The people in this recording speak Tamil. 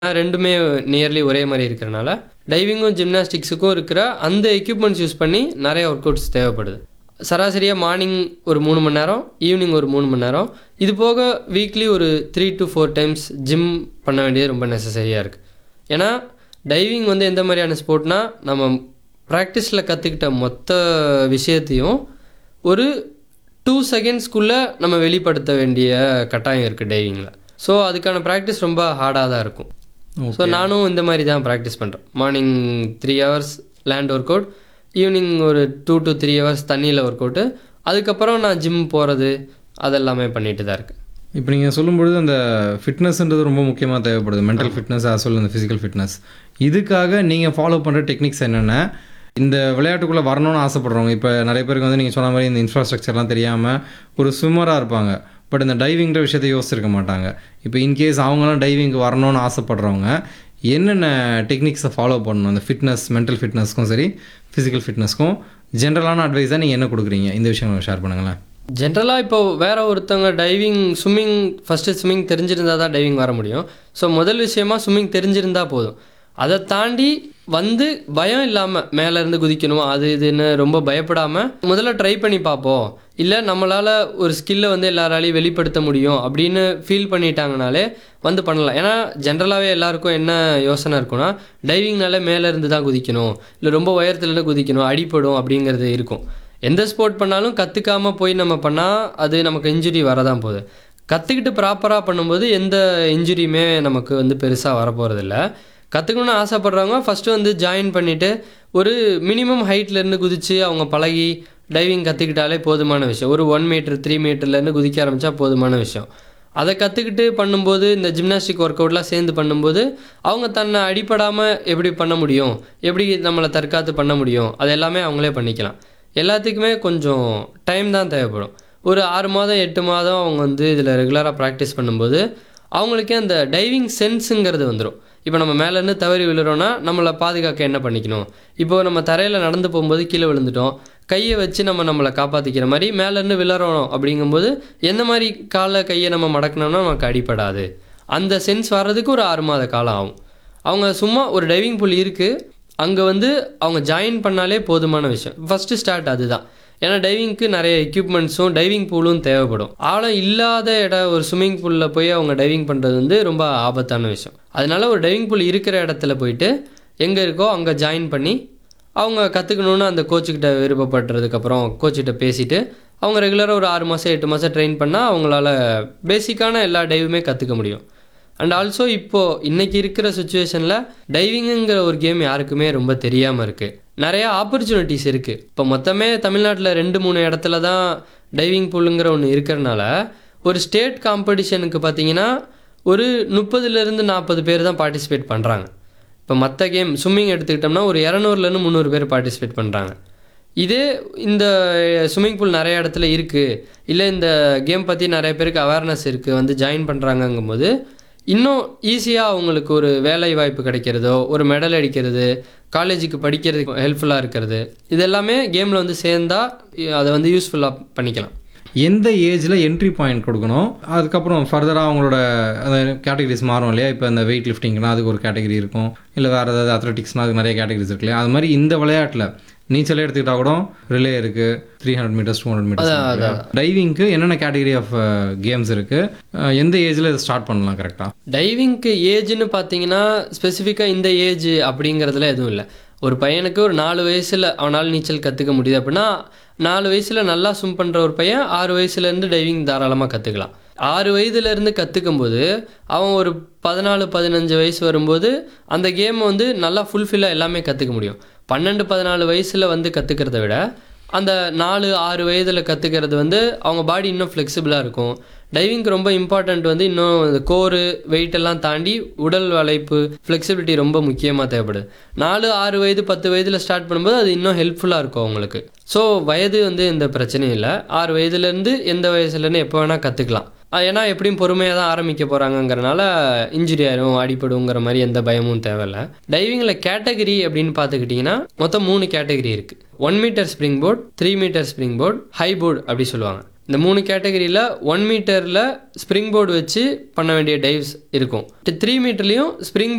ரெண்டுமே நியர்லி ஒரே மாதிரி இருக்கிறனால டைவிங்கும் ஜிம்னாஸ்டிக்ஸுக்கும் இருக்கிற அந்த எக்யூப்மெண்ட்ஸ் யூஸ் பண்ணி நிறைய ஒர்க் அவுட்ஸ் தேவைப்படுது சராசரியாக மார்னிங் ஒரு மூணு மணி நேரம் ஈவினிங் ஒரு மூணு மணி நேரம் இது போக வீக்லி ஒரு three to four times gym பண்ண வேண்டியது ரொம்ப நெசசரியாக இருக்குது ஏன்னா டைவிங் வந்து எந்த மாதிரியான ஸ்போர்ட்னா நம்ம ப்ராக்டிஸில் கற்றுக்கிட்ட மொத்த விஷயத்தையும் ஒரு டூ செகண்ட்ஸ்க்குள்ளே நம்ம வெளிப்படுத்த வேண்டிய கட்டாயம் இருக்குது டைவிங்கில் ஸோ அதுக்கான ப்ராக்டிஸ் ரொம்ப ஹார்டாக தான் இருக்கும் ஸோ நானும் இந்த மாதிரி தான் ப்ராக்டிஸ் பண்ணுறேன் morning three hours land work out evening ஒரு டூ டு த்ரீ ஹவர்ஸ் தண்ணியில் ஒர்க் அவுட்டு அதுக்கப்புறம் நான் ஜிம் போகிறது அதெல்லாமே பண்ணிட்டு தான் இருக்கேன் இப்போ நீங்கள் சொல்லும்பொழுது அந்த ஃபிட்னஸ்ன்றது ரொம்ப முக்கியமாக தேவைப்படுது மென்டல் ஃபிட்னஸ் as well அந்த ஃபிசிக்கல் ஃபிட்னஸ் இதுக்காக நீங்கள் ஃபாலோ பண்ணுற டெக்னிக்ஸ் என்னென்ன இந்த விளையாட்டுக்குள்ளே வரணும்னு ஆசைப்படுறவங்க இப்போ நிறைய பேருக்கு வந்து நீங்கள் சொன்ன மாதிரி இந்த இன்ஃப்ராஸ்ட்ரக்சர்லாம் தெரியாமல் ஒரு ஸ்விம்மராக இருப்பாங்க பட் இந்த டைவிங்கிற விஷயத்தை யோசிச்சிருக்க மாட்டாங்க இப்போ இன்கேஸ் அவங்களாம் டைவிங்க்கு வரணும்னு ஆசைப்படுறவங்க என்னென்ன டெக்னிக்ஸை ஃபாலோ பண்ணணும் இந்த ஃபிட்னஸ் மென்டல் ஃபிட்னஸ்க்கும் சரி ஃபிசிக்கல் ஃபிட்னஸ்க்கும் ஜென்ரலான அட்வைஸாக நீங்கள் என்ன கொடுக்குறீங்க இந்த விஷயம் ஷேர் பண்ணுங்களேன் ஜென்ரலாக இப்போ வேற ஒருத்தவங்க டைவிங் ஸ்விம்மிங் ஃபஸ்ட்டு ஸ்விம்மிங் தெரிஞ்சிருந்தா தான் டைவிங் வர முடியும் ஸோ முதல் விஷயமா ஸ்விம்மிங் தெரிஞ்சிருந்தா போதும் அதை தாண்டி வந்து பயம் இல்லாமல் மேலேருந்து குதிக்கணும் அது இதுன்னு ரொம்ப பயப்படாமல் முதல்ல ட்ரை பண்ணி பார்ப்போம் இல்லை நம்மளால் ஒரு ஸ்கில்லை வந்து எல்லாராலையும் வெளிப்படுத்த முடியும் அப்படின்னு ஃபீல் பண்ணிட்டாங்கனாலே வந்து பண்ணலாம் ஏன்னா ஜென்ரலாகவே எல்லாருக்கும் என்ன யோசனை இருக்குன்னா டைவிங்னால மேலேருந்து தான் குதிக்கணும் இல்லை ரொம்ப உயரத்துலேருந்து குதிக்கணும் அடிப்படும் அப்படிங்கிறது இருக்கும் எந்த ஸ்போர்ட் பண்ணாலும் கற்றுக்காமல் போய் நம்ம பண்ணால் அது நமக்கு இன்ஜுரி வரதான் போகுது கற்றுக்கிட்டு ப்ராப்பராக பண்ணும்போது எந்த இன்ஜுரியுமே நமக்கு வந்து பெருசாக வரப்போகிறதில்ல கற்றுக்கணும்னு ஆசைப்பட்றவங்க ஃபஸ்ட்டு வந்து ஜாயின் பண்ணிவிட்டு ஒரு மினிமம் ஹைட்லேருந்து குதித்து அவங்க பழகி டைவிங் கற்றுக்கிட்டாலே போதுமான விஷயம் ஒரு ஒன் மீட்டர் த்ரீ மீட்டர்லேருந்து குதிக்க ஆரம்பித்தா போதுமான விஷயம் அதை கற்றுக்கிட்டு பண்ணும்போது இந்த ஜிம்னாஸ்டிக் ஒர்க் அவுட்லாம் சேர்ந்து பண்ணும்போது அவங்க தன்னை அடிப்படாமல் எப்படி பண்ண முடியும் எப்படி நம்மளை தற்காத்து பண்ண முடியும் அது எல்லாமே அவங்களே பண்ணிக்கலாம் எல்லாத்துக்குமே கொஞ்சம் டைம் தான் தேவைப்படும் ஒரு ஆறு மாதம் எட்டு மாதம் அவங்க வந்து இதில் ரெகுலராக ப்ராக்டிஸ் பண்ணும்போது அவங்களுக்கே அந்த டைவிங் சென்ஸுங்கிறது வந்துடும் இப்போ நம்ம மேலேருந்து தவறி விழுறோன்னா நம்மளை பாதுகாக்க என்ன பண்ணிக்கணும் இப்போ நம்ம தரையில் நடந்து போகும்போது கீழே விழுந்துட்டோம் கையை வச்சு நம்ம நம்மளை காப்பாற்றிக்கிற மாதிரி மேலேருந்து விழுறோம் அப்படிங்கும்போது எந்த மாதிரி காலை கையை நம்ம மடக்கணும்னா நமக்கு அடிப்படாது அந்த சென்ஸ் வர்றதுக்கு ஒரு ஆறு மாத காலம் ஆகும் அவங்க சும்மா ஒரு டைவிங் பூல் இருக்குது அங்கே வந்து அவங்க ஜாயின் பண்ணாலே போதுமான விஷயம் ஃபஸ்ட்டு ஸ்டார்ட் அதுதான் ஏன்னா டைவிங்க்கு நிறைய எக்யூப்மெண்ட்ஸும் டைவிங் பூலும் தேவைப்படும் ஆழம் இல்லாத இடம் ஒரு ஸ்விம்மிங் பூலில் போய் அவங்க டைவிங் பண்ணுறது வந்து ரொம்ப ஆபத்தான விஷயம் அதனால ஒரு டைவிங் பூல் இருக்கிற இடத்துல போயிட்டு எங்கே இருக்கோ அங்கே ஜாயின் பண்ணி அவங்க கற்றுக்கணுன்னு அந்த கோச்சுக்கிட்ட விருப்பப்படுறதுக்கப்புறம் கோச்சுக்கிட்ட பேசிட்டு அவங்க ரெகுலராக ஒரு ஆறு மாதம் எட்டு மாதம் ட்ரெயின் பண்ணால் அவங்களால பேசிக்கான எல்லா டைவுமே கற்றுக்க முடியும் அண்ட் ஆல்சோ இப்போது இன்றைக்கி இருக்கிற சுச்சுவேஷனில் டைவிங்குங்கிற ஒரு கேம் யாருக்குமே ரொம்ப தெரியாமல் இருக்குது நிறையா ஆப்பர்ச்சுனிட்டிஸ் இருக்குது இப்போ மொத்தமே தமிழ்நாட்டில் ரெண்டு மூணு இடத்துல தான் டைவிங் பூலுங்கிற ஒன்று இருக்கிறனால ஒரு ஸ்டேட் காம்படிஷனுக்கு பார்த்தீங்கன்னா ஒரு முப்பதுலேருந்து நாற்பது பேர் தான் பார்ட்டிசிபேட் பண்ணுறாங்க இப்போ மற்ற கேம் ஸ்விம்மிங் எடுத்துக்கிட்டோம்னா ஒரு இரநூறுலேருந்து முந்நூறு பேர் பார்ட்டிசிபேட் பண்ணுறாங்க இதே இந்த ஸ்விம்மிங் பூல் நிறைய இடத்துல இருக்குது இல்லை இந்த கேம் பற்றி நிறைய பேருக்கு அவேர்னஸ் இருக்குது வந்து ஜாயின் பண்ணுறாங்கங்கும்போது இன்னும் ஈஸியாக அவங்களுக்கு ஒரு வேலை வாய்ப்பு கிடைக்கிறதோ ஒரு மெடல் அடிக்கிறது காலேஜுக்கு படிக்கிறதுக்கு ஹெல்ப்ஃபுல்லாக இருக்கிறது இது எல்லாமே கேமில் வந்து சேர்ந்தா அதை வந்து யூஸ்ஃபுல்லாக பண்ணிக்கலாம் எந்த ஏஜில் என்ட்ரி பாயிண்ட் கொடுக்கணும் அதுக்கப்புறம் ஃபர்தராக அவங்களோட அந்த கேட்டகரிஸ் மாறும் இல்லையா இப்போ இந்த வெயிட் லிஃப்டிங்னா அதுக்கு ஒரு கேட்டகரி இருக்கும் இல்லை வேறு ஏதாவது அத்லெட்டிக்ஸ்னால் அதுக்கு நிறைய கேட்டகரிஸ் இருக்கு இல்லையா அது மாதிரி இந்த விளையாட்டில் நீச்சலே எடுத்துக்கிட்டா கூட ரிலே இருக்குது three hundred metres two hundred metres டைவிங்க்கு என்னென்ன கேட்டகரி ஆஃப் கேம்ஸ் இருக்குது எந்த ஏஜில் இதை ஸ்டார்ட் பண்ணலாம் கரெக்டாக டைவிங்க்கு ஏஜ்னு பார்த்தீங்கன்னா ஸ்பெசிஃபிக்காக இந்த ஏஜ் அப்படிங்கிறதுல எதுவும் இல்லை ஒரு பையனுக்கு ஒரு நாலு வயசில் அவனால் நீச்சல் கற்றுக்க முடியுது அப்படின்னா நாலு வயசில் நல்லா ஸ்விம் பண்ணுற ஒரு பையன் ஆறு வயசுலேருந்து டைவிங் தாராளமாக கற்றுக்கலாம் ஆறு வயதுலேருந்து கற்றுக்கும் போது அவன் ஒரு பதினாலு பதினஞ்சு வயசு வரும்போது அந்த கேமை வந்து நல்லா ஃபுல்ஃபில்லாக எல்லாமே கற்றுக்க முடியும் பன்னெண்டு பதினாலு வயசில் வந்து கற்றுக்கிறத விட அந்த நாலு ஆறு வயதில் கற்றுக்கிறது வந்து அவங்க பாடி இன்னும் ஃப்ளெக்சிபிளாக இருக்கும் டைவிங்க்கு ரொம்ப இம்பார்ட்டண்ட் வந்து இன்னும் இந்த கோரு வெயிட் எல்லாம் தாண்டி உடல் வளைப்பு ஃப்ளெக்சிபிலிட்டி ரொம்ப முக்கியமாக தேவைப்படுது நாலு ஆறு வயது பத்து வயதில் ஸ்டார்ட் பண்ணும்போது அது இன்னும் ஹெல்ப்ஃபுல்லாக இருக்கும் அவங்களுக்கு ஸோ வயது வந்து எந்த பிரச்சனையும் இல்லை ஆறு வயதுலேருந்து எந்த வயசுலேருந்து எப்போ வேணால் கற்றுக்கலாம் ஏன்னா எப்படியும் பொறுமையாக தான் ஆரம்பிக்க போகிறாங்கங்கிறனால இன்ஜுரி ஆயிரும் அடிப்படுங்கிற மாதிரி எந்த பயமும் தேவையில்ல டைவிங்கில் கேட்டகரி அப்படின்னு பார்த்துக்கிட்டிங்கன்னா மொத்தம் மூணு கேட்டகரி இருக்குது one metre spring board three metre spring board high board அப்படி சொல்லுவாங்க இந்த மூணு கேட்டகரியில் ஒன் மீட்டரில் ஸ்ப்ரிங் போர்டு வச்சு பண்ண வேண்டிய டைவ்ஸ் இருக்கும் த்ரீ மீட்டர்லேயும் ஸ்ப்ரிங்